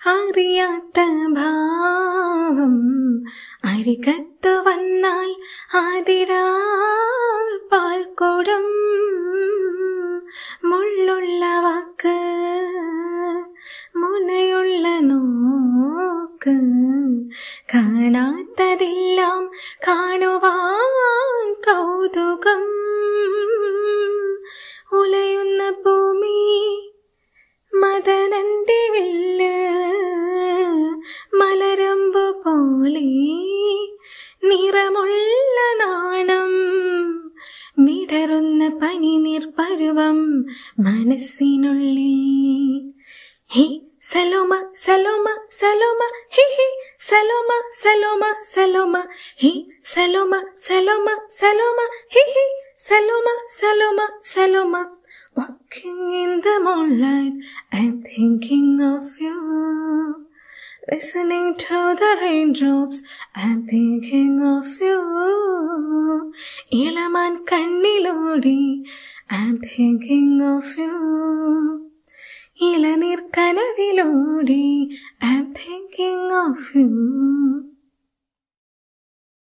അറിയാത്ത ഭാവം അരികത്ത് വന്നാൽ ആതിരാൾ പാൽക്കുടം മുള്ളുള്ള വാക്ക് മുനയുള്ള നോക്ക് കാണാത്തതെല്ലാം കാണുവാൻ കൗതുകം ഉലയുന്ന ഭൂമി മദനന്റെ വില്ല് മലരമ്പു പോലെ നിറമുള്ള നാണം മിടറുന്ന പനിനീർ പരുവം മനസ്സിനുള്ളിൽ hi Salome Salome Salome hi hi Salome Salome Salome hi Salome Salome Salome hi hi Salome Salome Salome Walking in the moonlight, I'm thinking of you. Listening to the raindrops, I'm thinking of you. ഇളമാൻ കണ്ണിലൂടി I'm thinking of you. ഇളനീർ കനവിലൂടി I'm thinking of you.